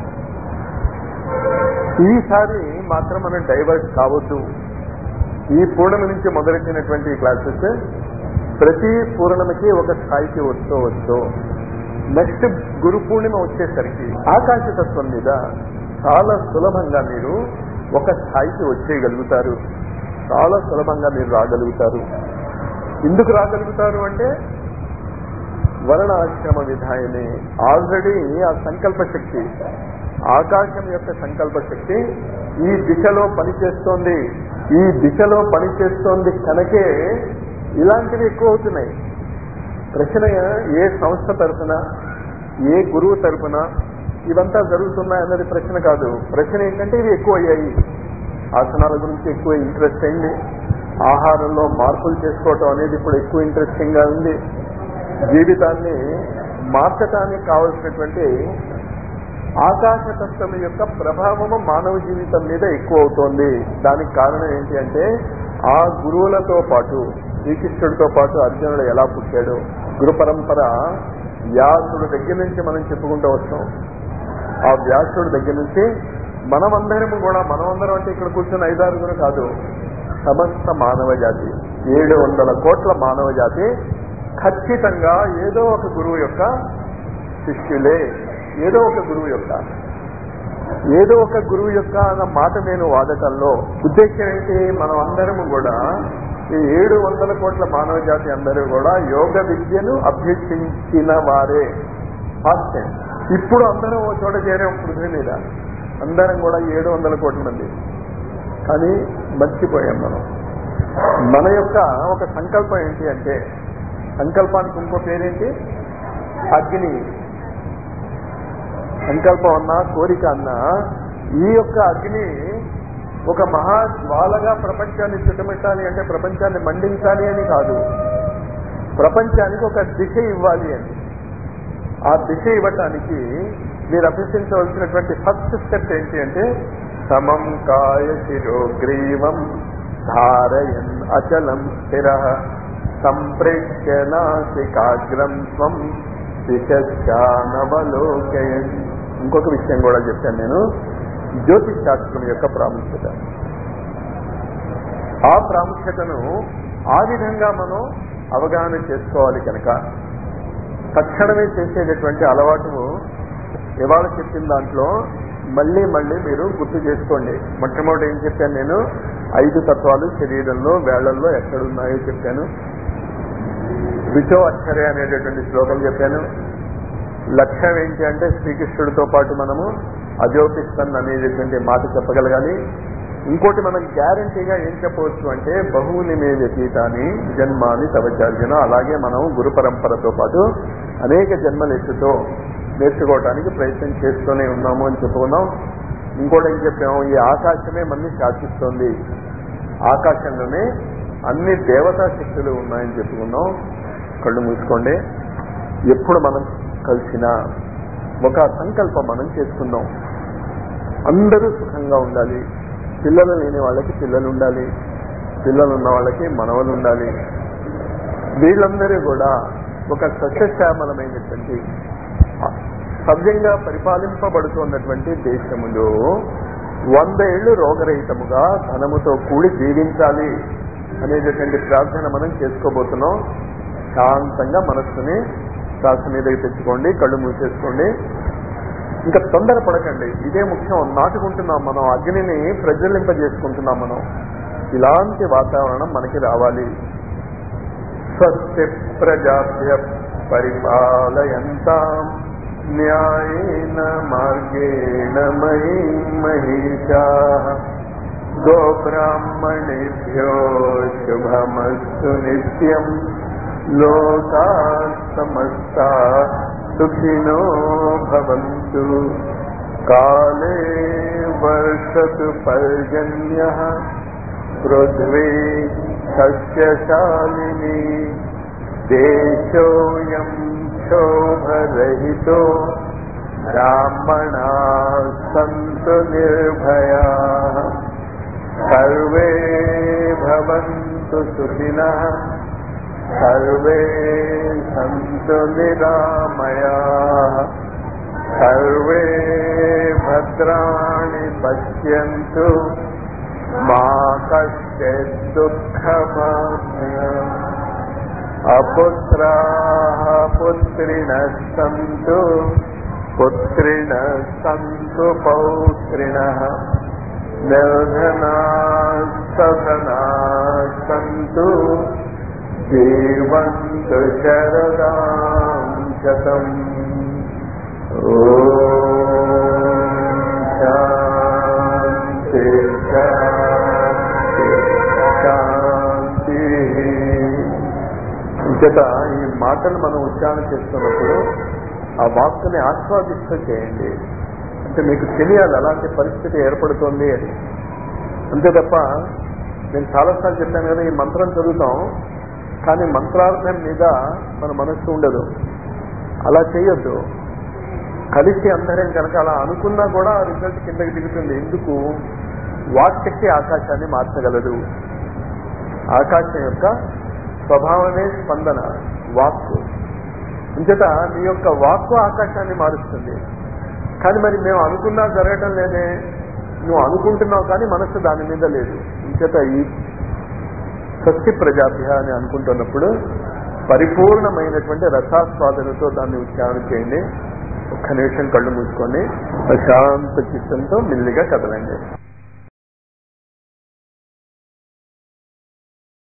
ఈసారి మాత్రం మనం డైవర్ట్ కావద్దు ఈ పూర్ణమి నుంచి మొదలెట్టినటువంటి క్లాసెస్ ప్రతి పూర్ణమికి ఒక స్థాయికి వస్తూ వస్తూ నెక్స్ట్ గురు పూర్ణిమ వచ్చేసరికి ఆకాశతత్వం మీద చాలా సులభంగా మీరు ఒక స్థాయికి వచ్చేయగలుగుతారు చాలా సులభంగా మీరు రాగలుగుతారు ఎందుకు రాగలుగుతారు అంటే వర్ణాశ్రమ విధాయని ఆల్రెడీ ఆ సంకల్ప శక్తి ఆకాశం యొక్క సంకల్ప శక్తి ఈ దిశలో పనిచేస్తోంది ఈ దిశలో పనిచేస్తోంది కనుకే ఇలాంటివి ఎక్కువ అవుతున్నాయి ప్రశ్న ఏ సంస్థ తరఫున ఏ గురువు తరఫున ఇవంతా జరుగుతున్నాయి అన్నది ప్రశ్న కాదు ప్రశ్న ఏంటంటే ఇవి ఎక్కువ అయ్యాయి ఆసనాల గురించి ఎక్కువ ఇంట్రెస్ట్ అయింది ఆహారంలో మార్పులు చేసుకోవటం అనేది ఇప్పుడు ఎక్కువ ఇంట్రెస్టింగ్ గా ఉంది జీవితాన్ని మార్చటానికి కావలసినటువంటి ఆకాశతత్వం యొక్క ప్రభావము మానవ జీవితం మీద ఎక్కువ అవుతోంది దానికి కారణం ఏంటి అంటే ఆ గురువులతో పాటు శ్రీకృష్ణుడితో పాటు అర్జునుడు ఎలా పుట్టాడు గురు పరంపర వ్యాసుడు దగ్గర నుంచి మనం చెప్పుకుంటూ వస్తాం ఆ వ్యాసుడు దగ్గర నుంచి మనమందరము కూడా మనమందరం అంటే ఇక్కడ కూర్చున్న ఐదారుగురు కాదు సమస్త మానవ జాతి ఏడు వందల కోట్ల మానవ జాతి ఖచ్చితంగా ఏదో ఒక గురువు యొక్క శిష్యులే ఏదో ఒక గురువు యొక్క ఏదో ఒక గురువు యొక్క అన్న మాట నేను వాడటంలో ఉద్దేశం ఏంటి మనం అందరము కూడా ఈ ఏడు వందల కోట్ల మానవ జాతి అందరూ కూడా యోగ విద్యను అభ్యసించిన వారే ఫాస్ట్ ఇప్పుడు అందరం ఒక చోట చేరాం పృథ్వీ మీద అందరం కూడా ఏడు వందల కోట్ల మంది కానీ మర్చిపోయాం మనం మన యొక్క ఒక సంకల్పం ఏంటి అంటే సంకల్పానికి ఇంకో పేరేంటి అగ్ని సంకల్పం అన్నా కోరిక అన్నా ఈ యొక్క అగ్ని ఒక మహా జ్వాలగా ప్రపంచాన్ని చుట్టుమెట్టాలి అంటే ప్రపంచాన్ని మండించాలి అని కాదు ప్రపంచానికి ఒక దిశ ఇవ్వాలి అని ఆ దిశ ఇవ్వటానికి మీరు అభ్యసించవలసినటువంటి ఫస్ట్ స్టెప్ ఏంటి అంటే సమం కాయ శిరోగ్రీవం ధారయన్ అచలం స్థిర సంప్రేక్ష్య నాసికాగ్రం స్వం దిశానవలోకయన్ ఇంకొక విషయం కూడా చెప్పాను నేను జ్యోతిష్ శాస్త్రం యొక్క ప్రాముఖ్యత ఆ ప్రాముఖ్యతను ఆ విధంగా మనం అవగాహన చేసుకోవాలి కనుక తక్షణమే చేసేటటువంటి అలవాటు ఇవాళ చెప్పిన దాంట్లో మళ్ళీ మళ్ళీ మీరు గుర్తు చేసుకోండి మొట్టమొదటి ఏం చెప్పాను నేను ఐదు తత్వాలు శరీరంలో వేళ్లలో ఎక్కడున్నాయో చెప్పాను విచో అక్షరే అనేటటువంటి శ్లోకం చెప్పాను లక్ష్యం ఏంటి అంటే శ్రీకృష్ణుడితో పాటు మనము అజోపిస్తన్ అనేటటువంటి మాట చెప్పగలగాలి ఇంకోటి మనం గ్యారంటీగా ఏం చెప్పవచ్చు అంటే బహువుని మే వ్యతీతాన్ని జన్మాని తవచార్జున అలాగే మనం గురు పరంపరతో పాటు అనేక జన్మలు ఎత్తుతో నేర్చుకోవడానికి ప్రయత్నం చేస్తూనే ఉన్నాము అని చెప్పుకున్నాం ఇంకోటి ఏం చెప్పాము ఈ ఆకాశమే మనని శాసిస్తోంది ఆకాశంలోనే అన్ని దేవతా శక్తులు ఉన్నాయని చెప్పుకున్నాం కళ్ళు మూసుకోండి ఎప్పుడు మనం కలిసినా ఒక సంకల్పం మనం చేసుకుందాం అందరూ సుఖంగా ఉండాలి పిల్లలు లేని వాళ్ళకి పిల్లలు ఉండాలి పిల్లలు ఉన్న వాళ్ళకి మనవలు ఉండాలి వీళ్ళందరూ కూడా ఒక సస్యశ్యామలమైనటువంటి సవ్యంగా పరిపాలింపబడుతున్నటువంటి దేశములో వంద ఏళ్లు రోగరహితముగా ధనముతో కూడి జీవించాలి అనేటటువంటి ప్రార్థన మనం చేసుకోబోతున్నాం శాంతంగా మనస్సుని శ్వాస మీదకి తెచ్చుకోండి కళ్ళు మూసేసుకోండి ఇంకా తొందర పడకండి ఇదే ముఖ్యం నాటుకుంటున్నాం మనం అగ్నిని ప్రజ్వలింపజేసుకుంటున్నాం మనం ఇలాంటి వాతావరణం మనకి రావాలి స్వస్తి ప్రజాభ్య పరిపాలయంతాం న్యాయేన మార్గేణ మహీ మహిషా గోబ్రాహ్మణేభ్యో శుభమస్తు నిత్యం లోకా సమస్తా సుఖినో భవంతు కాలే వర్షతు పర్జన్య పృథ్వీ సస్యశాలిని దేశోయం శోభరహితో బ్రాహ్మణా సంతు నిర్భయా సర్వే భవంతు సుఖినః సర్వే సంతు నిరామయా సర్వే భద్రాణి పశ్యంతు మా కశ్చిత్ దుఃఖమాప్నుయాత్ అపుత్రా పుత్రిణ సంతు పుత్రిణ సంతు పౌత్రిణ నిర్ధనా సధనా సంతు జీవంతు శరదాం శతం శాంతి శాంతి శాంతి ఇంకట ఈ మాటలు మనం ఉచ్చారణ చేస్తున్నప్పుడు ఆ వాక్కుని ఆస్వాదిస్తూ చేయండి అంటే మీకు తెలియాలి అలాంటి పరిస్థితి ఏర్పడుతోంది అని అంతే తప్ప నేను చాలాసార్లు చెప్పాను కదా ఈ మంత్రం చదువుతాం కానీ మంత్రార్థం మీద మన మనస్సు ఉండదు అలా చేయొద్దు కలిసి అందరం కనుక అలా అనుకున్నా కూడా ఆ రిజల్ట్ కిందకి దిగుతుంది ఎందుకు వాక్శక్తి ఆకాశాన్ని మార్చగలదు ఆకాశం యొక్క స్వభావమే స్పందన వాక్కు అంచేత నీ యొక్క వాక్కు ఆకాశాన్ని మారుస్తుంది కానీ మరి మేము అనుకున్నా జరగటం లేదే నువ్వు అనుకుంటున్నావు కానీ మనస్సు దాని మీద లేదు ఇంచేత ఈ సస్య ప్రజాభ్య అని అనుకుంటున్నప్పుడు పరిపూర్ణమైనటువంటి రసాస్వాదనతో దాన్ని ఉచ్చారణ చేయండి ఒక్క నిమిషం కళ్ళు మూసుకొని ప్రశాంత చిత్తంతో మెల్లిగా కదలండి